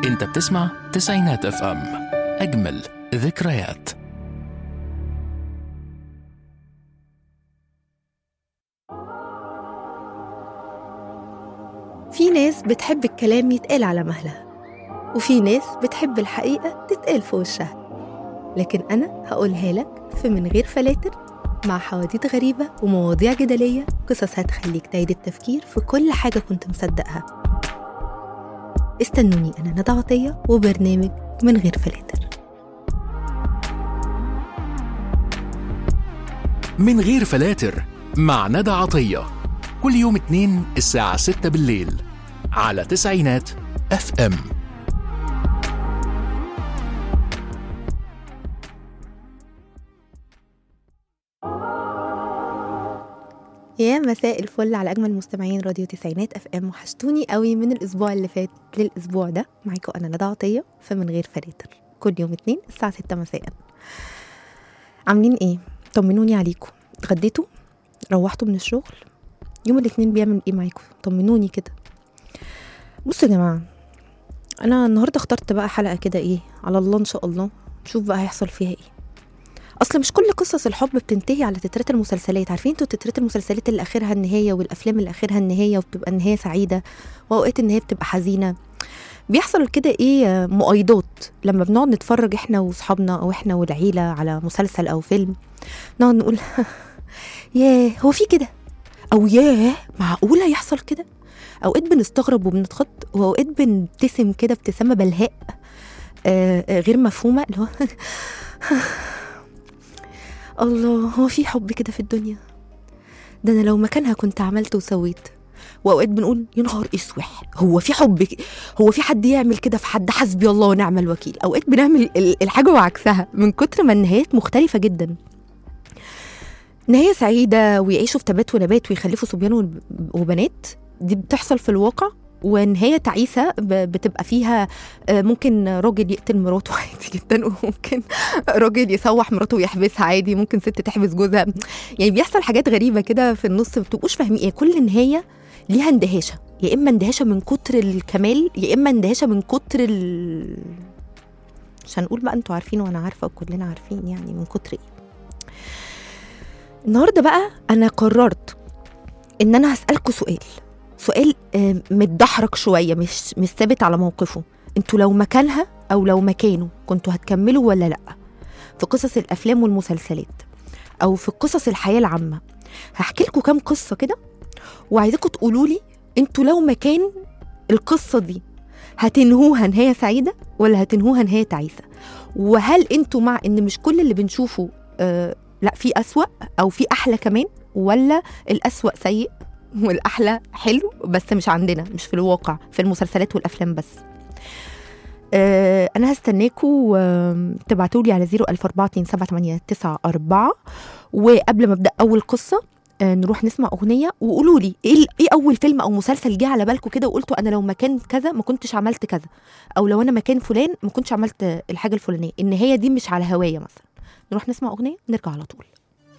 انت بتسمع تسعينات اف ام اجمل ذكريات في ناس بتحب الكلام يتقال على مهلها وفي ناس بتحب الحقيقة تتقال في وشها لكن أنا هقولها لك في من غير فلاتر مع حواديت غريبة ومواضيع جدلية قصص هتخليك تعيد التفكير في كل حاجة كنت مصدقها استنوني أنا ندى عطية وبرنامج من غير فلاتر من غير فلاتر مع ندى عطية كل يوم اتنين الساعة ستة بالليل على تسعينات اف ام يا مساء الفل على اجمل مستمعين راديو تسعينات اف ام وحشتوني قوي من الاسبوع اللي فات للاسبوع ده معاكم انا ندى عطيه فمن غير فلاتر كل يوم اتنين الساعه 6 مساء عاملين ايه طمنوني عليكم اتغديتوا روحتوا من الشغل يوم الاثنين بيعمل ايه معاكم طمنوني كده بصوا يا جماعه انا النهارده اخترت بقى حلقه كده ايه على الله ان شاء الله نشوف بقى هيحصل فيها ايه اصل مش كل قصص الحب بتنتهي على تترات المسلسلات عارفين انتوا تترات المسلسلات اللي اخرها النهايه والافلام اللي اخرها النهايه وبتبقى النهايه سعيده واوقات النهايه بتبقى حزينه بيحصل كده ايه مؤيدات لما بنقعد نتفرج احنا واصحابنا او احنا والعيله على مسلسل او فيلم نقعد نقول ياه هو في كده او ياه معقوله يحصل كده اوقات بنستغرب وبنتخض واوقات بنبتسم كده ابتسامه بلهاء آه آه، غير مفهومه اللي هو الله هو في حب كده في الدنيا ده انا لو مكانها كنت عملت وسويت واوقات بنقول يا نهار اسوح هو في حب ك- هو في حد يعمل كده في حد حسبي الله ونعم الوكيل اوقات بنعمل ال- الحاجه وعكسها من كتر ما النهايات مختلفه جدا نهايه سعيده ويعيشوا في تبات ونبات ويخلفوا صبيان وب- وبنات دي بتحصل في الواقع ونهاية تعيسة ب- بتبقى فيها آه، ممكن راجل يقتل مراته عادي جدا وممكن راجل يسوح مراته ويحبسها عادي ممكن ست تحبس جوزها يعني بيحصل حاجات غريبة كده في النص ما بتبقوش فاهمين ايه كل نهاية ليها اندهاشة يا إما اندهاشة من كتر الكمال يا إما اندهاشة من كتر ال مش هنقول بقى انتوا عارفين وانا عارفة وكلنا عارفين يعني من كتر ايه النهارده بقى انا قررت ان انا هسألكوا سؤال سؤال آه، متدحرج شوية مش مش ثابت على موقفه انتوا لو مكانها او لو مكانه كنتوا هتكملوا ولا لا في قصص الافلام والمسلسلات او في قصص الحياه العامه هحكي لكم كام قصه كده وعايزاكم تقولوا لي انتوا لو مكان القصه دي هتنهوها نهايه سعيده ولا هتنهوها نهايه تعيسه وهل انتوا مع ان مش كل اللي بنشوفه آه لا في اسوا او في احلى كمان ولا الاسوا سيء والاحلى حلو بس مش عندنا مش في الواقع في المسلسلات والافلام بس آه، انا هستناكوا تبعتوا لي على 004278994 وقبل ما ابدا اول قصه آه، نروح نسمع اغنيه وقولوا لي ايه ال- ايه اول فيلم او مسلسل جه على بالكم كده وقلتوا انا لو مكان كذا ما كنتش عملت كذا او لو انا مكان فلان ما كنتش عملت الحاجه الفلانيه النهايه دي مش على هوايه مثلا نروح نسمع اغنيه نرجع على طول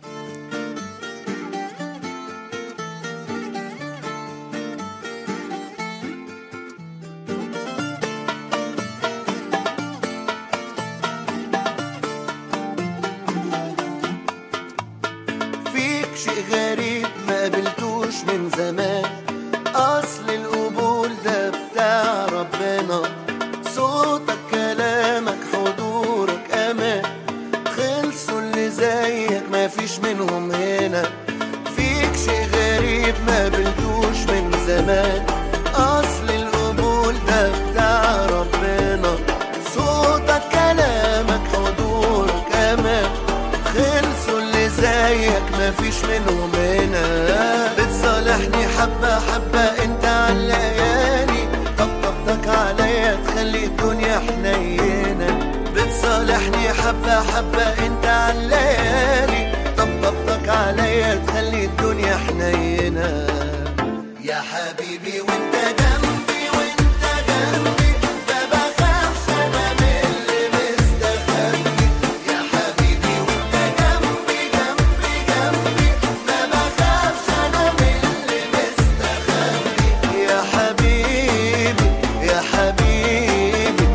فيك شيء غريب ما قابلتوش من زمان اصل القبول ده بتاع ربنا صوتك كلامك حضورك امان خلصوا اللي زيك ما فيش منهم هنا فيك شيء غريب ما قابلتوش من زمان اصل القبول ده بتاع ربنا صوتك كلامك حضورك امان خلصوا اللي زيك مفيش منهم هنا بتصالحني حبة حبة انت علقاني طبطبتك عليا تخلي الدنيا حنينة بتصالحني حبة حبة انت علقاني طبطبتك عليا تخلي الدنيا حنينة يا حبيبي وانت جنبي وانت جنبي ما بخافش انا من اللي مستخبي يا حبيبي وانت جنبي جنبي جنبي ما بخافش انا من اللي مستخبي يا حبيبي يا حبيبي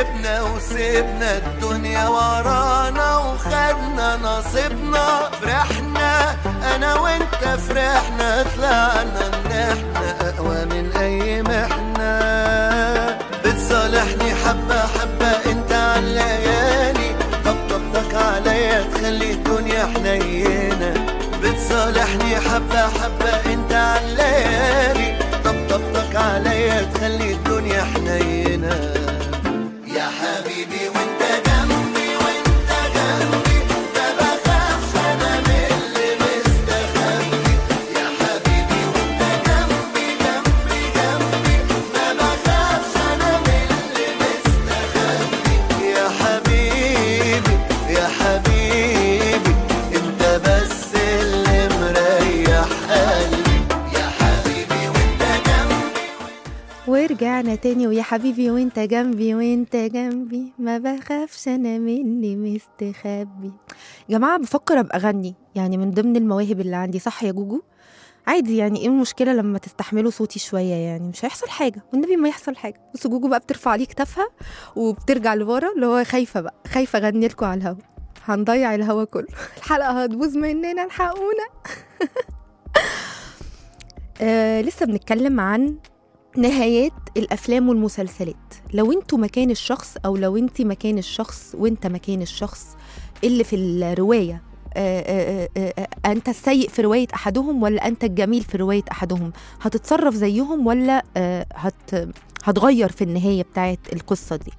ركبنا وسيبنا الدنيا ورانا وخدنا نصيبنا فرحنا انا وانت فرحنا طلعنا ان احنا اقوى من اي محنة بتصالحني حبة حبة انت عالليالي طبطبتك عليا تخلي الدنيا حنينة بتصالحني حبة حبة انت عالليالي طبطبتك عليا تخلي الدنيا حنينة يا حبيبي وانت جنبي وانت جنبي ما بخافش انا من اللي مستخبي يا حبيبي وانت جنبي جنبي جنبي ما بخافش انا من اللي مستخبي يا حبيبي يا حبيبي انت بس اللي مريح قلبي يا حبيبي وانت جنبي ورجعنا تاني ويا حبيبي وانت جنبي وانت جنبي ما بخافش انا مني مستخبي يا جماعه بفكر ابقى اغني يعني من ضمن المواهب اللي عندي صح يا جوجو عادي يعني ايه المشكله لما تستحملوا صوتي شويه يعني مش هيحصل حاجه والنبي ما يحصل حاجه بس جوجو بقى بترفع عليه كتافها وبترجع لورا اللي هو خايفه بقى خايفه اغني لكم على الهوا هنضيع الهوا كله الحلقه هتبوظ مننا الحقونا آه لسه بنتكلم عن نهايات الافلام والمسلسلات لو انتوا مكان الشخص او لو انت مكان الشخص وانت مكان الشخص اللي في الروايه آه، آه، آه، آه، انت السيء في روايه احدهم ولا انت الجميل في روايه احدهم هتتصرف زيهم ولا آه، هت هتغير في النهايه بتاعت القصه دي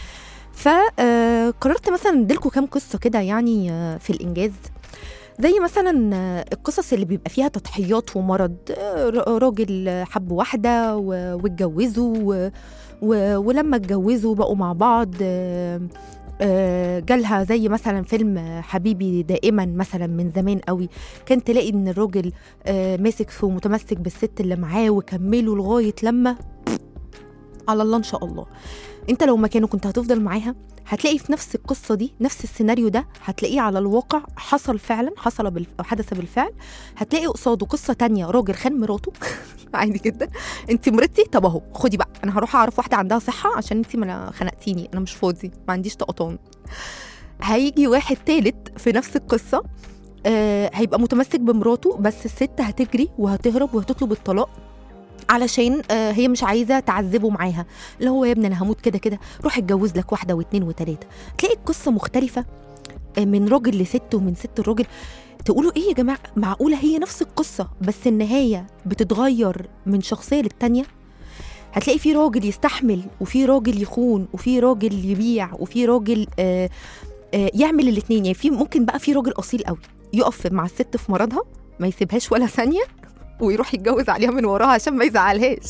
فقررت مثلا اديلكوا كام قصه كده يعني آه، في الانجاز زي مثلا آه، القصص اللي بيبقى فيها تضحيات ومرض آه، ر- راجل حب واحدة و- واتجوزوا و- و- ولما اتجوزوا بقوا مع بعض آه، آه، جالها زي مثلا فيلم آه، حبيبي دائما مثلا من زمان قوي كان تلاقي ان الراجل آه، ماسك في ومتمسك بالست اللي معاه وكملوا لغايه لما على الله ان شاء الله انت لو مكانه كنت هتفضل معاها هتلاقي في نفس القصه دي نفس السيناريو ده هتلاقيه على الواقع حصل فعلا حصل بالف... أو حدث بالفعل هتلاقي قصاده قصه تانية راجل خان مراته عادي جدا انت مرضتي طب اهو خدي بقى انا هروح اعرف واحده عندها صحه عشان انت ما خنقتيني انا مش فاضي ما عنديش طقطان هيجي واحد تالت في نفس القصه آه هيبقى متمسك بمراته بس الست هتجري وهتهرب وهتطلب الطلاق علشان آه هي مش عايزه تعذبه معاها اللي هو يا ابني انا هموت كده كده روح اتجوز لك واحده واثنين وثلاثه تلاقي القصه مختلفه آه، من راجل لست ومن ست لراجل تقولوا ايه يا جماعه معقوله هي نفس القصه بس النهايه بتتغير من شخصيه للتانيه هتلاقي في راجل يستحمل وفي راجل يخون وفي راجل يبيع وفي راجل آه آه يعمل الاثنين يعني في ممكن بقى في راجل اصيل قوي يقف مع الست في مرضها ما يسيبهاش ولا ثانيه ويروح يتجوز عليها من وراها عشان ما يزعلهاش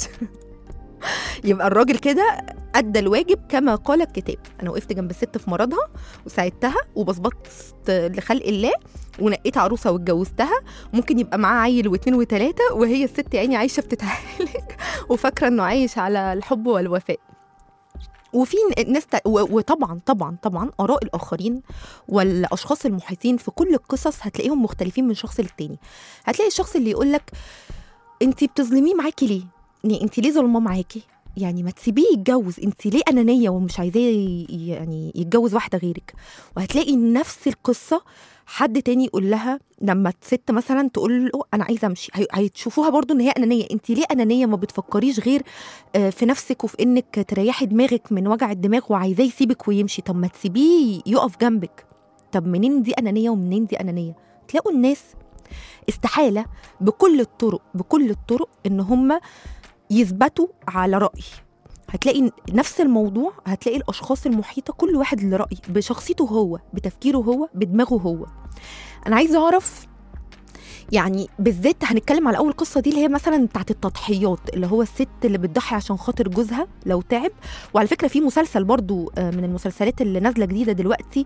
يبقى الراجل كده ادى الواجب كما قال الكتاب انا وقفت جنب الست في مرضها وساعدتها وبظبطت لخلق الله ونقيت عروسه واتجوزتها ممكن يبقى معاه عيل واثنين وثلاثه وهي الست يعني عايشه بتتهلك وفاكره انه عايش على الحب والوفاء وفي ناس ت... و- وطبعا طبعا طبعا اراء الاخرين والاشخاص المحيطين في كل القصص هتلاقيهم مختلفين من شخص للتاني هتلاقي الشخص اللي يقول لك انت بتظلميه معاكي ليه يعني انت ليه ظلمه معاكي يعني ما تسيبيه يتجوز انت ليه انانيه ومش عايزاه ي- يعني يتجوز واحده غيرك وهتلاقي نفس القصه حد تاني يقول لها لما ست مثلا تقول له انا عايزه امشي هي- هيتشوفوها برضو ان هي انانيه انت ليه انانيه ما بتفكريش غير آه، في نفسك وفي انك تريحي دماغك من وجع الدماغ وعايزاه يسيبك ويمشي طب ما تسيبيه يقف جنبك طب منين دي انانيه ومنين دي انانيه تلاقوا الناس استحاله بكل الطرق بكل الطرق ان هم يثبتوا على راي هتلاقي نفس الموضوع هتلاقي الاشخاص المحيطه كل واحد له راي بشخصيته هو بتفكيره هو بدماغه هو انا عايزه اعرف يعني بالذات هنتكلم على اول قصه دي اللي هي مثلا بتاعت التضحيات اللي هو الست اللي بتضحي عشان خاطر جوزها لو تعب وعلى فكره في مسلسل برضو آه، من المسلسلات اللي نازله جديده دلوقتي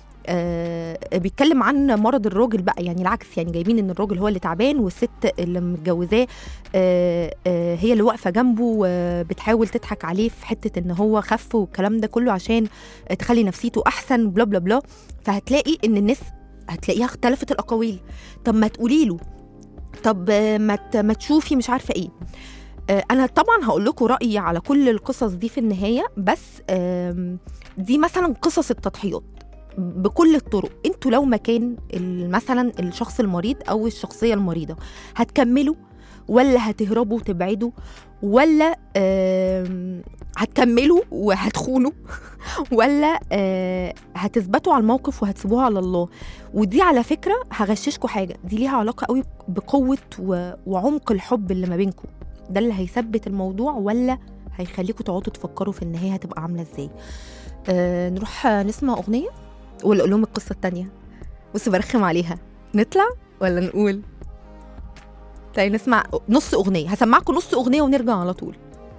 آه بيتكلم عن مرض الراجل بقى يعني العكس يعني جايبين ان الراجل هو اللي تعبان والست اللي متجوزاه آه آه هي اللي واقفه جنبه وبتحاول تضحك عليه في حته ان هو خف والكلام ده كله عشان تخلي نفسيته احسن بلا بلا بلا فهتلاقي ان الناس هتلاقيها اختلفت الاقاويل طب ما تقولي له طب آه، ما ت- ما تشوفي مش عارفه ايه آه، انا طبعا هقول لكم رايي على كل القصص دي في النهايه بس آم، دي مثلا قصص التضحيات بكل الطرق انتوا لو مكان ال- مثلا الشخص المريض او الشخصيه المريضه هتكملوا ولا هتهربوا وتبعدوا ولا آم، هتكملوا وهتخونوا ولا آه، هتثبتوا على الموقف وهتسيبوها على الله ودي على فكره هغششكوا حاجه دي ليها علاقه قوي بقوه و- وعمق الحب اللي ما بينكم ده اللي هيثبت الموضوع ولا هيخليكم تقعدوا تفكروا في النهايه هتبقى عامله ازاي آه نروح آه، نسمع اغنيه ولا اقول لهم القصه التانية بص برخم عليها نطلع ولا نقول طيب نسمع نص اغنيه هسمعكم نص اغنيه ونرجع على طول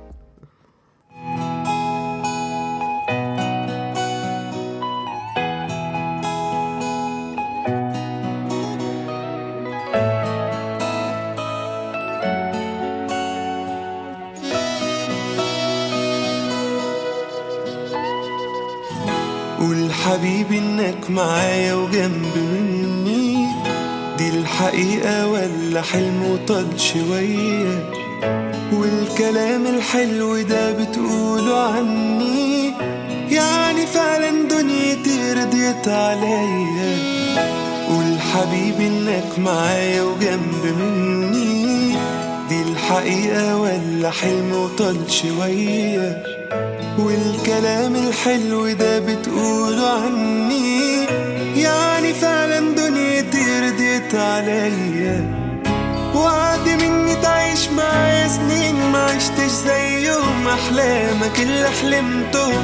قول حبيبي انك معايا وجنب مني دي الحقيقة ولا حلم وطال شوية والكلام الحلو ده بتقوله عني يعني فعلا دنيتي رضيت عليا قول حبيبي انك معايا وجنب مني دي الحقيقة ولا حلم وطال شوية والكلام الحلو ده بتقوله عني يعني فعلا دنيتي رضيت عليا وعد مني تعيش معايا سنين ما عشتش زيهم احلامك اللي حلمتهم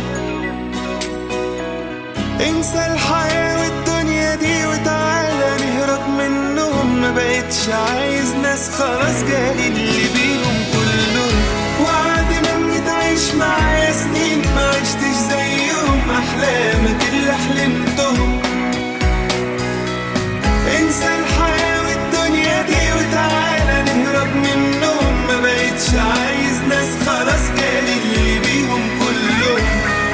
انسى الحياة والدنيا دي وتعالى نهرب منهم ما بقتش عايز ناس خلاص جالي اللي بيهم كلهم وعد مني تعيش معايا سنين ما عشتش زيهم احلامك اللي حلمتهم انسى الحياة والدنيا دي وتعالى نهرب منهم ما بقتش عايز ناس خلاص جالي اللي بيهم كلهم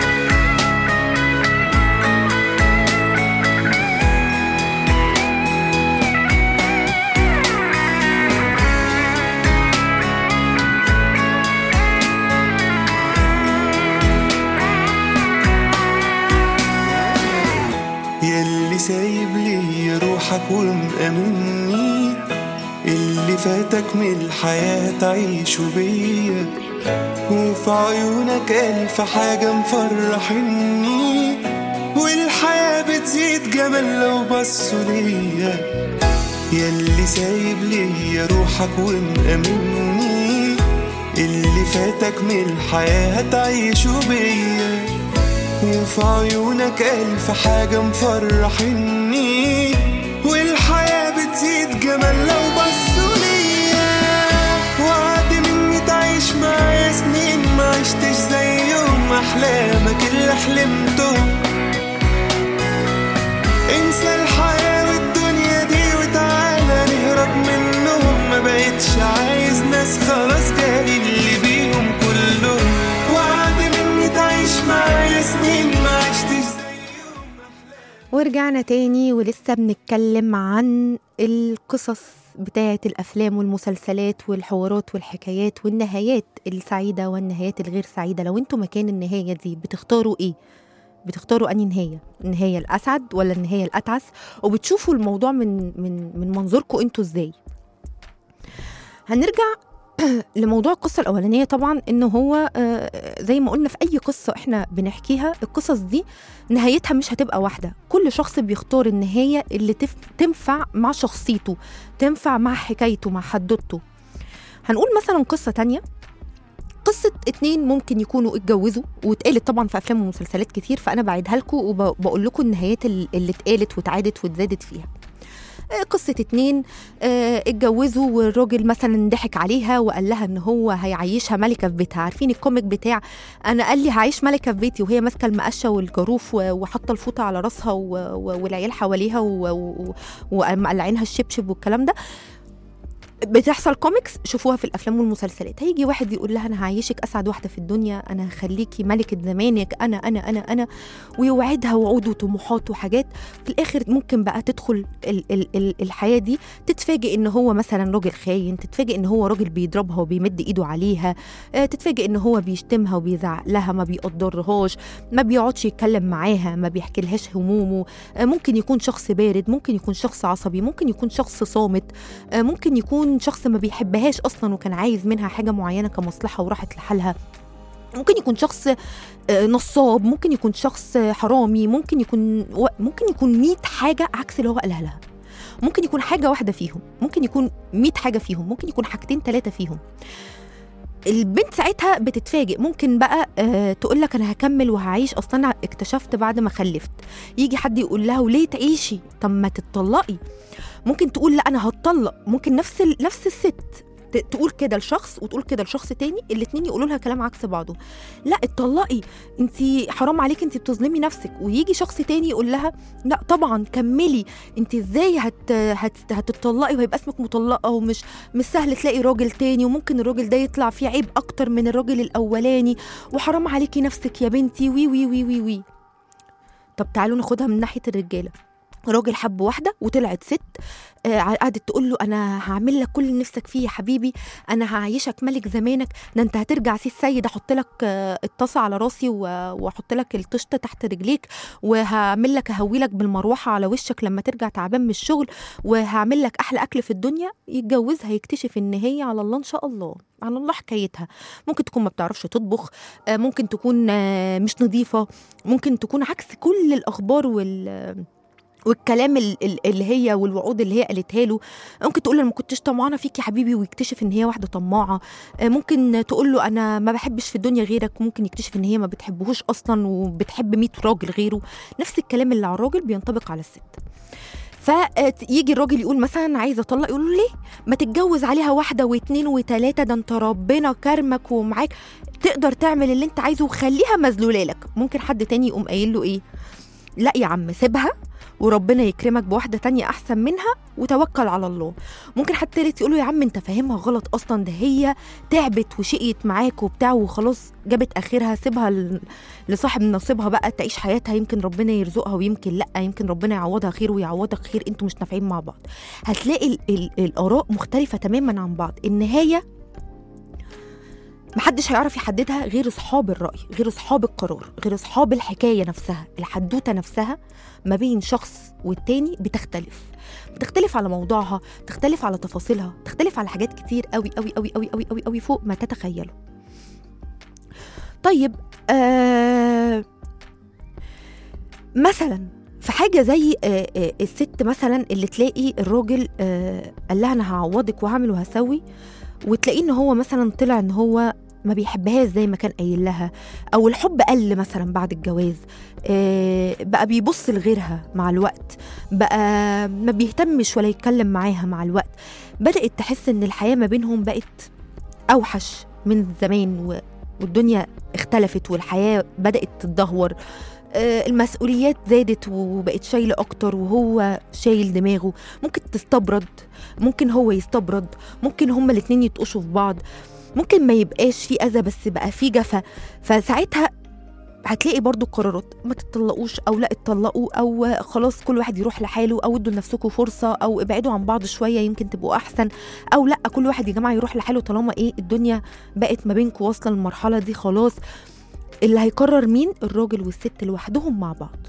يلي سايب لي روحك ومأمني اللي فاتك من الحياة تعيشه بيا وفي عيونك ألف حاجة مفرحني والحياة بتزيد جمال لو بصوا ليا يلي سايب لي روحك ومأمني اللي فاتك من الحياة تعيشه بيا وفي عيونك ألف حاجة مفرحني والحياة بتزيد جمال لو بصوا ليا وعد مني تعيش معايا سنين ما عشتش زيهم أحلامك اللي حلمتهم انسى الحياة والدنيا دي وتعالى نهرب منهم ما بقتش عايز ناس خلاص جالي اللي بيهم كلهم وعد مني تعيش معايا سنين ما عشتش زيهم ورجعنا تاني ولسه بنتكلم عن القصص بتاعة الأفلام والمسلسلات والحوارات والحكايات والنهايات السعيدة والنهايات الغير سعيدة لو انتوا مكان النهاية دي بتختاروا ايه؟ بتختاروا أنهي نهاية؟ النهاية الأسعد ولا النهاية الأتعس؟ وبتشوفوا الموضوع من من من منظوركم انتوا ازاي؟ هنرجع لموضوع القصة الأولانية طبعا إن هو آه، زي ما قلنا في أي قصة إحنا بنحكيها القصص دي نهايتها مش هتبقى واحدة كل شخص بيختار النهاية اللي تف... تنفع مع شخصيته تنفع مع حكايته مع حدوته هنقول مثلا قصة تانية قصة اتنين ممكن يكونوا اتجوزوا واتقالت طبعا في أفلام ومسلسلات كتير فأنا بعيدها لكم وبقول لكم النهايات ال- اللي اتقالت واتعادت واتزادت فيها آه، قصة اتنين آه، اتجوزوا والراجل مثلا ضحك عليها وقال لها ان هو هيعيشها ملكة في بيتها عارفين الكوميك بتاع انا قال لي هعيش ملكة في بيتي وهي ماسكة المقشة والجاروف و- وحاطة الفوطة على راسها و- و- والعيال حواليها و- و- ومقلعينها الشبشب والكلام ده بتحصل كوميكس شوفوها في الافلام والمسلسلات هيجي واحد يقول لها انا هعيشك اسعد واحده في الدنيا انا هخليكي ملكه زمانك انا انا انا انا ويوعدها وعود وطموحات وحاجات في الاخر ممكن بقى تدخل ال ال ال الحياه دي تتفاجئ ان هو مثلا راجل خاين تتفاجئ ان هو راجل بيضربها وبيمد ايده عليها آه، تتفاجئ ان هو بيشتمها وبيزعق لها ما بيقدرهاش ما بيقعدش يتكلم معاها ما بيحكيلهاش همومه آه، ممكن يكون شخص بارد ممكن يكون شخص عصبي ممكن يكون شخص صامت آه، ممكن يكون شخص ما بيحبهاش اصلا وكان عايز منها حاجه معينه كمصلحه وراحت لحالها ممكن يكون شخص آه، نصاب ممكن يكون شخص آه، حرامي ممكن يكون و- ممكن يكون 100 حاجه عكس اللي هو قالها لها ممكن يكون حاجه واحده فيهم ممكن يكون 100 حاجه فيهم ممكن يكون حاجتين ثلاثه فيهم البنت ساعتها بتتفاجئ ممكن بقى آه تقول لك انا هكمل وهعيش اصلا أنا اكتشفت بعد ما خلفت يجي حد يقول لها وليه تعيشي طب ما تتطلقي ممكن تقول لا انا هتطلق ممكن نفس ال... نفس الست ت- تقول كده لشخص وتقول كده لشخص تاني الاتنين يقولوا لها كلام عكس بعضه لا اتطلقي انت حرام عليك انت بتظلمي نفسك ويجي شخص تاني يقول لها لا طبعا كملي انت ازاي هت... هت... هتتطلقي وهيبقى اسمك مطلقه ومش مش سهل تلاقي راجل تاني وممكن الراجل ده يطلع فيه عيب اكتر من الراجل الاولاني وحرام عليكي نفسك يا بنتي وي وي وي وي وي طب تعالوا ناخدها من ناحيه الرجاله راجل حب واحده وطلعت ست آه، قعدت تقول له انا هعمل لك كل اللي نفسك فيه يا حبيبي انا هعيشك ملك زمانك ده انت هترجع سي السيد احط لك آه، الطاسه على راسي و- واحط لك الطشته تحت رجليك وهعمل لك اهوي لك بالمروحه على وشك لما ترجع تعبان من الشغل وهعمل لك احلى اكل في الدنيا يتجوزها يكتشف ان هي على الله ان شاء الله على الله حكايتها ممكن تكون ما بتعرفش تطبخ آه، ممكن تكون آه، مش نظيفه ممكن تكون عكس كل الاخبار وال والكلام ال- ال- اللي هي والوعود اللي هي قالتها له ممكن تقول له انا ما كنتش طمعانه فيك يا حبيبي ويكتشف ان هي واحده طماعه آه، ممكن تقول له انا ما بحبش في الدنيا غيرك ممكن يكتشف ان هي ما بتحبهوش اصلا وبتحب 100 راجل غيره نفس الكلام اللي على الراجل بينطبق على الست فيجي الراجل يقول مثلا عايز اطلق يقول له ليه ما تتجوز عليها واحده واثنين وثلاثه ده انت ربنا كرمك ومعاك تقدر تعمل اللي انت عايزه وخليها مذلوله لك ممكن حد تاني يقوم قايل له ايه لا يا عم سيبها وربنا يكرمك بواحده تانية احسن منها وتوكل على الله ممكن حد تالت يقول له يا عم انت فاهمها غلط اصلا ده هي تعبت وشقيت معاك وبتاع وخلاص جابت اخرها سيبها ل- لصاحب نصيبها بقى تعيش حياتها يمكن ربنا يرزقها ويمكن لا يمكن ربنا يعوضها خير ويعوضك خير انتوا مش نافعين مع بعض هتلاقي ال ال الاراء مختلفه تماما عن بعض النهايه محدش هيعرف يحددها غير اصحاب الراي غير اصحاب القرار غير اصحاب الحكايه نفسها الحدوته نفسها ما بين شخص والتاني بتختلف بتختلف على موضوعها تختلف على تفاصيلها تختلف على حاجات كتير قوي قوي قوي قوي قوي قوي قوي فوق ما تتخيلوا طيب آه مثلا في حاجة زي آه آه الست مثلا اللي تلاقي الراجل آه قال لها أنا هعوضك وهعمل وهسوي وتلاقيه إن هو مثلا طلع إن هو ما بيحبهاش زي ما كان قايل لها أو الحب قل مثلا بعد الجواز آه بقى بيبص لغيرها مع الوقت بقى ما بيهتمش ولا يتكلم معاها مع الوقت بدأت تحس إن الحياة ما بينهم بقت أوحش من زمان و- والدنيا اختلفت والحياة بدأت تتدهور آه، المسؤوليات زادت وبقت شايلة أكتر وهو شايل دماغه ممكن تستبرد ممكن هو يستبرد ممكن هما الاتنين يتقشوا في بعض ممكن ما يبقاش في أذى بس بقى في جفا فساعتها هتلاقي برضو قرارات ما تتطلقوش او لا اتطلقوا او خلاص كل واحد يروح لحاله او ادوا لنفسكم فرصه او ابعدوا عن بعض شويه يمكن تبقوا احسن او لا كل واحد يا جماعه يروح لحاله طالما ايه الدنيا بقت ما بينكم واصله للمرحله دي خلاص اللي هيقرر مين الراجل والست لوحدهم مع بعض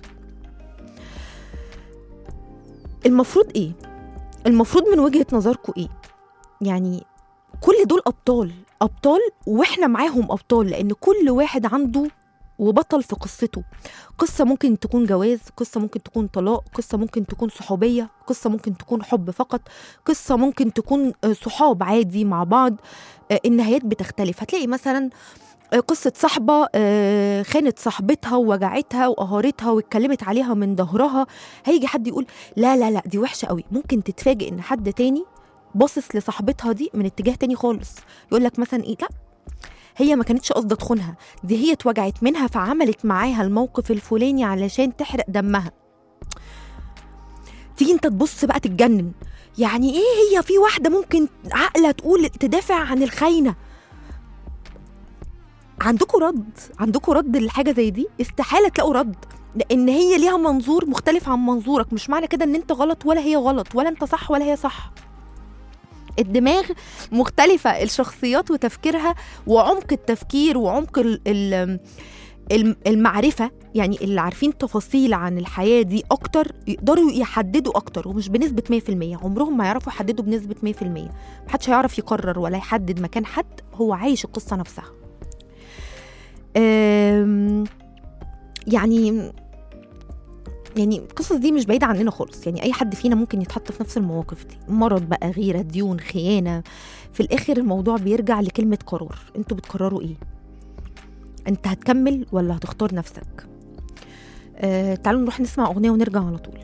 المفروض ايه المفروض من وجهه نظركم ايه يعني كل دول ابطال ابطال واحنا معاهم ابطال لان كل واحد عنده وبطل في قصته قصة ممكن تكون جواز قصة ممكن تكون طلاق قصة ممكن تكون صحوبية قصة ممكن تكون حب فقط قصة ممكن تكون آه، صحاب عادي مع بعض آه، النهايات بتختلف هتلاقي مثلا آه، قصة صاحبة آه، خانت صاحبتها ووجعتها وقهرتها واتكلمت عليها من ظهرها هيجي حد يقول لا لا لا دي وحشة قوي ممكن تتفاجئ ان حد تاني باصص لصاحبتها دي من اتجاه تاني خالص يقول لك مثلا ايه لا هي ما كانتش قصده تخونها دي هي اتوجعت منها فعملت معاها الموقف الفلاني علشان تحرق دمها تيجي انت تبص بقى تتجنن يعني ايه هي في واحده ممكن عاقله تقول تدافع عن الخاينه عندكم رد عندكم رد لحاجه زي دي استحاله تلاقوا رد لان هي ليها منظور مختلف عن منظورك مش معنى كده ان انت غلط ولا هي غلط ولا انت صح ولا هي صح الدماغ مختلفة الشخصيات وتفكيرها وعمق التفكير وعمق ال ال الم- المعرفة يعني اللي عارفين تفاصيل عن الحياة دي أكتر يقدروا يحددوا أكتر ومش بنسبة 100% عمرهم ما يعرفوا يحددوا بنسبة 100% محدش هيعرف يقرر ولا يحدد مكان حد هو عايش القصة نفسها أم، يعني يعني القصص دي مش بعيدة عننا خالص يعني أي حد فينا ممكن يتحط في نفس المواقف دي مرض بقى غيرة ديون خيانة في الآخر الموضوع بيرجع لكلمة قرار انتوا بتقرروا ايه انت هتكمل ولا هتختار نفسك آه تعالوا نروح نسمع أغنية ونرجع على طول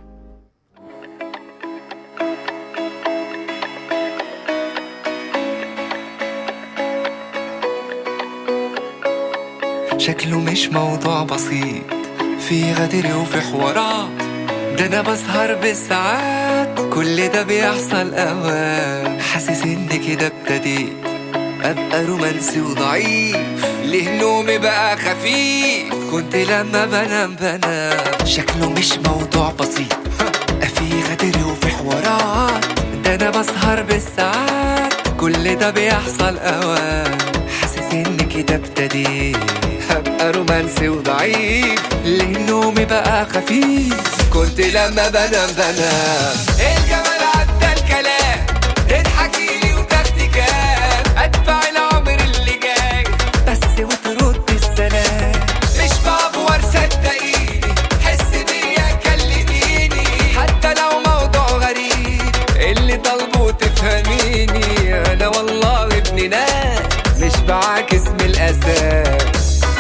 شكله مش موضوع بسيط في غدر وفي حوارات ده انا بسهر بالساعات كل ده بيحصل اوقات حاسس ان كده ابتديت ابقى رومانسي وضعيف ليه نومي بقى خفيف كنت لما بنام بنام شكله مش موضوع بسيط في غدر وفي حوارات ده انا بسهر بالساعات كل ده بيحصل اوقات حاسس ان كده ابتديت هبقى رومانسي وضعيف ليه نومي بقى خفيف كنت لما بنام بنام الجمال عدى الكلام تضحكي لي وتاخدي كام ادفع العمر اللي جاي بس وترد السلام مش بعبور صدقيني حس بيا كلميني حتى لو موضوع غريب اللي طالبه تفهميني انا والله ابن ناس مش بعاكس من الاساس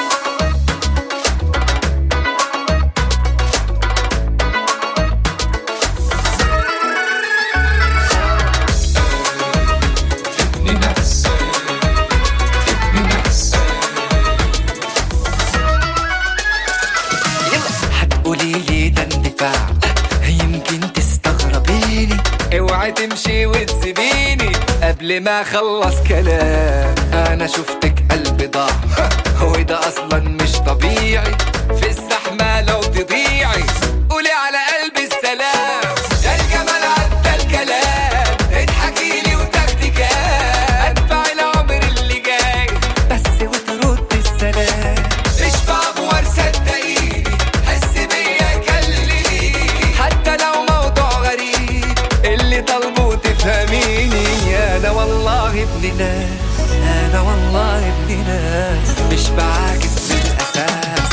هتقولي لي ده اندفاع يمكن تستغربيني اوعي تمشي وتسيبيني قبل ما اخلص كلام انا شفتك قلبي ضاع وده اصلا مش طبيعي في الزحمه لو تضيعي قولي على قلبي السلام ده الجمال عدى الكلام اضحكي لي وتاخدي كام ادفع العمر اللي جاي بس وترد السلام مش بعبور صدقيني حس بيا كلميني حتى لو موضوع غريب اللي طالبه تفهميني انا والله ابن ناس انا والله ابن ناس مش بعاكس من الاساس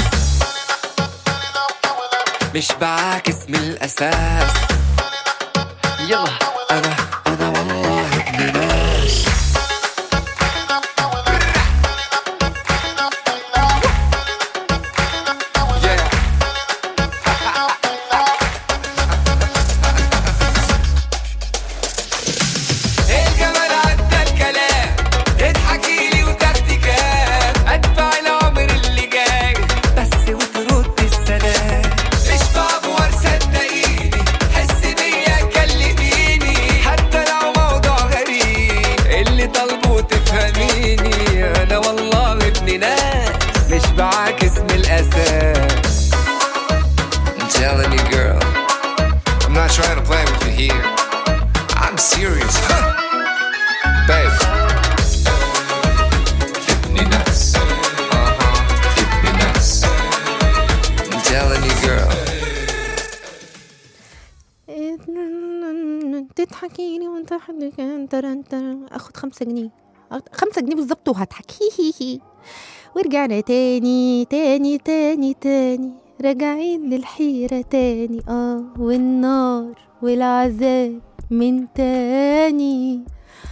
مش بعاكس من الاساس يلا انا انا والله ابن ناس Yeah. الجمال عدى الكلام تضحكي لي وتاخدي كام ادفع العمر اللي جاي بس وترد السلام مش بعبور صدقيني حس بيا كلميني حتى لو موضوع غريب اللي طالبه تفهميني انا والله ابن ناس مش بعاكس من الاساس I'm telling you girl I'm not trying to play with you here I'm serious. Babe. ابني ناس. Uh-huh. ابني ناس. I'm telling you girl. تضحكي لي وانت حدك ترن ترن اخد خمسة جنيه أخد خمسة جنيه بالظبط وهضحك هي هي هي ورجعنا تاني تاني تاني تاني راجعين للحيرة تاني اه والنار والعذاب من تاني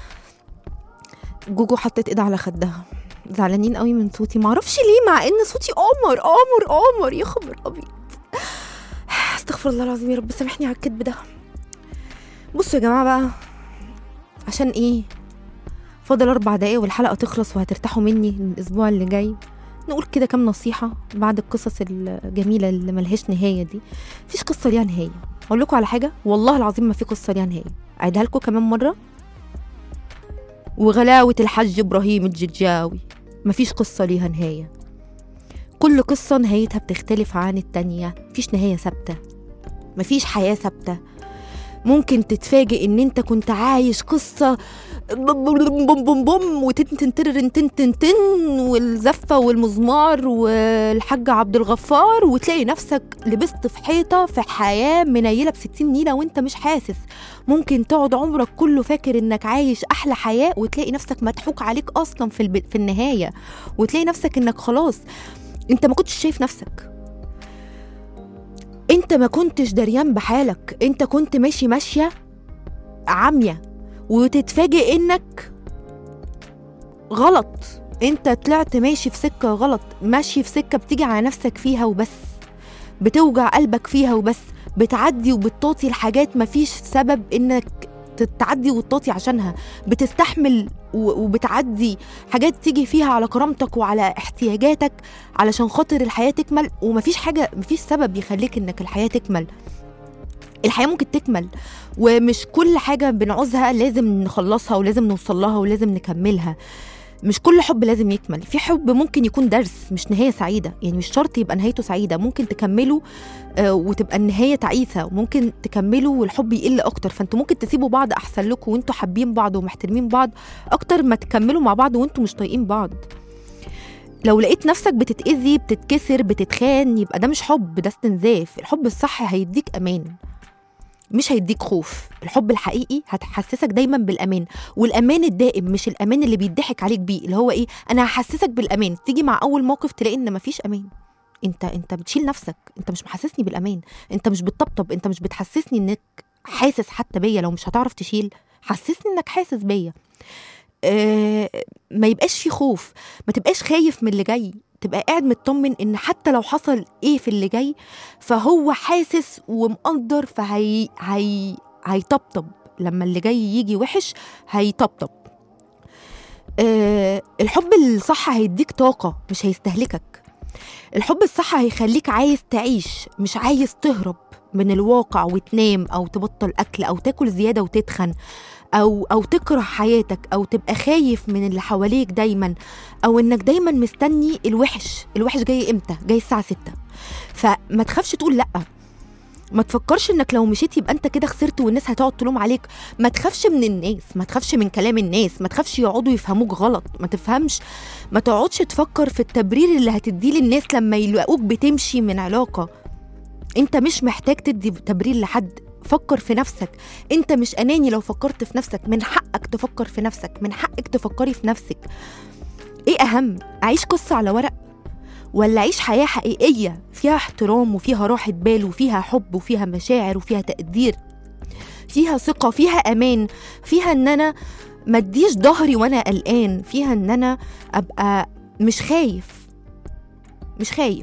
جوجو حطت ايدها على خدها زعلانين قوي من صوتي معرفش ليه مع ان صوتي قمر قمر قمر يا خبر ابيض استغفر الله العظيم يا رب سامحني على الكذب ده بصوا يا جماعه بقى عشان ايه فاضل اربع دقايق والحلقه تخلص وهترتاحوا مني الاسبوع اللي جاي نقول كده كام نصيحه بعد القصص الجميله اللي ملهاش نهايه دي مفيش قصه ليها نهايه اقول لكم على حاجه والله العظيم ما في قصه ليها نهايه أعيدها لكم كمان مرة وغلاوة الحج إبراهيم الجرجاوي مفيش قصة ليها نهاية كل قصة نهايتها بتختلف عن التانية مفيش نهاية ثابتة مفيش حياة ثابتة ممكن تتفاجئ ان انت كنت عايش قصة بوم بوم بوم بوم بوم وتن تن تن تن تن والزفة والمزمار والحاج عبد الغفار وتلاقي نفسك لبست في حيطة في حياة منيلة بستين نيلة وانت مش حاسس ممكن تقعد عمرك كله فاكر انك عايش احلى حياة وتلاقي نفسك مضحوك عليك اصلا في, الب... في النهاية وتلاقي نفسك انك خلاص انت ما كنتش شايف نفسك انت ما كنتش دريان بحالك انت كنت ماشي ماشية عامية وتتفاجئ انك غلط انت طلعت ماشي في سكة غلط ماشي في سكة بتيجي على نفسك فيها وبس بتوجع قلبك فيها وبس بتعدي وبتطاطي الحاجات مفيش سبب انك تتعدي وتطاطي عشانها بتستحمل و- وبتعدي حاجات تيجي فيها على كرامتك وعلى احتياجاتك علشان خاطر الحياة تكمل ومفيش حاجة مفيش سبب يخليك انك الحياة تكمل الحياة ممكن تكمل ومش كل حاجة بنعوزها لازم نخلصها ولازم نوصل لها ولازم نكملها مش كل حب لازم يكمل في حب ممكن يكون درس مش نهاية سعيدة يعني مش شرط يبقى نهايته سعيدة ممكن تكمله آه، وتبقى النهاية تعيسة وممكن تكملوا والحب يقل أكتر فانتوا ممكن تسيبوا بعض أحسن لكم وانتوا حابين بعض ومحترمين بعض أكتر ما تكملوا مع بعض وانتوا مش طايقين بعض لو لقيت نفسك بتتأذي بتتكسر بتتخان يبقى ده مش حب ده استنزاف الحب الصح هيديك أمان مش هيديك خوف الحب الحقيقي هتحسسك دايما بالامان والامان الدائم مش الامان اللي بيضحك عليك بيه اللي هو ايه انا هحسسك بالامان تيجي مع اول موقف تلاقي ان مفيش امان انت انت بتشيل نفسك انت مش محسسني بالامان انت مش بتطبطب انت مش بتحسسني انك حاسس حتى بيا لو مش هتعرف تشيل حسسني انك حاسس بيا آه ما يبقاش في خوف ما تبقاش خايف من اللي جاي تبقى قاعد مطمن ان حتى لو حصل ايه في اللي جاي فهو حاسس ومقدر فهي هي هيطبطب لما اللي جاي يجي وحش هيطبطب أه الحب الصح هيديك طاقة مش هيستهلكك الحب الصح هيخليك عايز تعيش مش عايز تهرب من الواقع وتنام او تبطل اكل او تاكل زيادة وتتخن او او تكره حياتك او تبقى خايف من اللي حواليك دايما او انك دايما مستني الوحش الوحش جاي امتى جاي الساعة ستة فما تخافش تقول لأ ما تفكرش انك لو مشيت يبقى انت كده خسرت والناس هتقعد تلوم عليك ما تخافش من الناس ما تخافش من كلام الناس ما تخافش يقعدوا يفهموك غلط ما تفهمش ما تقعدش تفكر في التبرير اللي هتديه للناس لما يلاقوك بتمشي من علاقة انت مش محتاج تدي تبرير لحد فكر في نفسك انت مش اناني لو فكرت في نفسك من حقك تفكر في نفسك من حقك تفكري في نفسك ايه اهم اعيش قصة على ورق ولا أعيش حياة حقيقية فيها احترام وفيها راحة بال وفيها حب وفيها مشاعر وفيها تقدير فيها ثقة فيها أمان فيها إن أنا ما اديش ظهري وأنا قلقان فيها إن أنا أبقى مش خايف مش خايف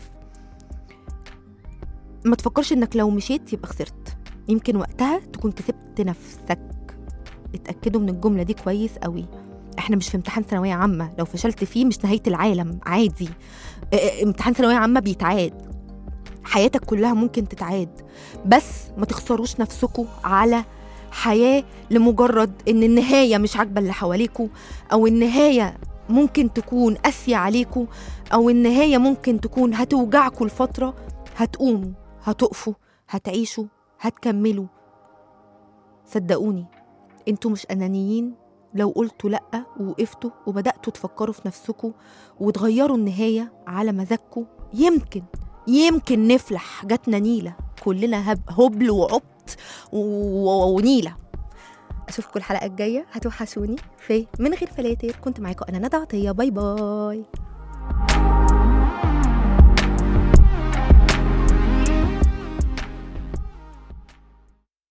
ما تفكرش إنك لو مشيت يبقى خسرت يمكن وقتها تكون كسبت نفسك اتأكدوا من الجملة دي كويس قوي احنا مش في امتحان ثانوية عامة لو فشلت فيه مش نهاية العالم عادي اه، امتحان ثانوية عامة بيتعاد حياتك كلها ممكن تتعاد بس ما تخسروش نفسكم على حياة لمجرد ان النهاية مش عاجبة اللي حواليكوا او النهاية ممكن تكون قاسية عليكوا او النهاية ممكن تكون هتوجعكوا لفترة هتقوموا هتقفوا هتعيشوا هتكملوا صدقوني انتوا مش انانيين لو قلتوا لأ ووقفتوا وبدأتوا تفكروا في نفسكم وتغيروا النهاية على مزاجكم يمكن يمكن نفلح جاتنا نيلة كلنا هب هبل وعبط و- ونيلة أشوفكم الحلقة الجاية هتوحشوني في من غير فلاتر كنت معاكم أنا ندى عطية باي باي